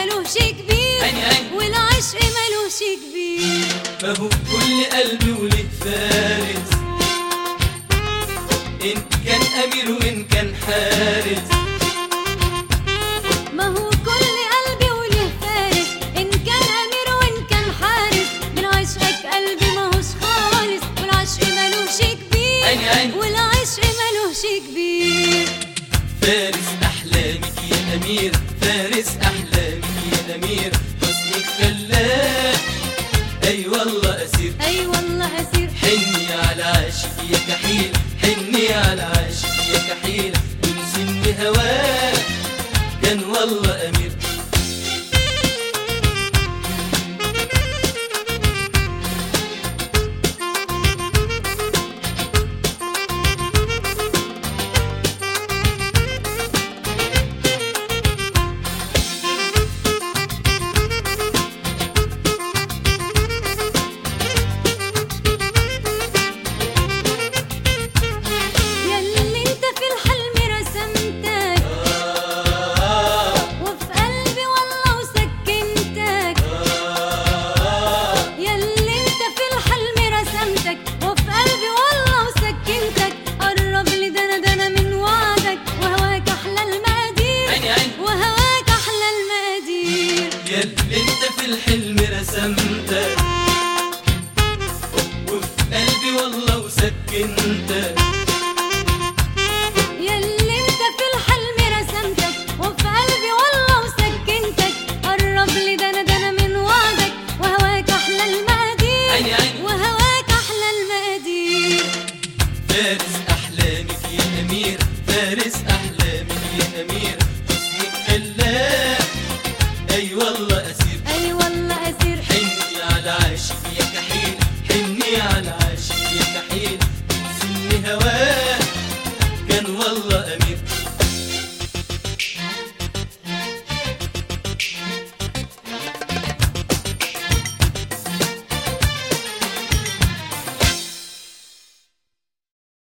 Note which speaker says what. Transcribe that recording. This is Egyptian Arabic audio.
Speaker 1: ملوش كبير
Speaker 2: عيني عيني.
Speaker 1: والعشق ملوش كبير
Speaker 2: ما هو كل قلبي وليه فارس إن كان أمير وإن كان حارس
Speaker 1: ما هو كل قلبي وله فارس ان كان امير وان كان حارس من عشقك قلبي ماهوش خالص والعشق ملوش كبير
Speaker 2: عيني عيني.
Speaker 1: والعشق ملوش كبير
Speaker 2: فارس أحلامك يا أمير فارس أحلامك يا أمير حسنك خلاك أي والله أسير
Speaker 1: اي والله اسير
Speaker 2: حني على عاشق يا كحيل حني على عاشق يا كحيل من سن هواك كان والله أمير
Speaker 1: ياللي انت في الحلم رسمتك
Speaker 2: آه
Speaker 1: وفي قلبي والله وسكنتك
Speaker 2: آه
Speaker 1: ياللي انت في الحلم رسمتك وفي قلبي والله وسكنتك قرب لي ده انا ده انا من وعدك وهواك احلى المقادير
Speaker 2: عيني عيني.
Speaker 1: وهواك احلى المقادير
Speaker 2: ياللي انت في الحلم رسمتك وفي قلبي والله وسكنتك
Speaker 1: ياللي انت في الحلم رسمتك وفي قلبي والله وسكنتك قرب لي ده انا ده انا من وعدك وهواك احلى المقادير
Speaker 2: عيني عيني.
Speaker 1: وهواك احلى المقادير
Speaker 2: فارس أحلامك يا أمير فارس أحلامك يا أمير حسنك خلاك أي والله أسير
Speaker 1: اي والله اسير
Speaker 2: حني على عاشق يا كحيل حني على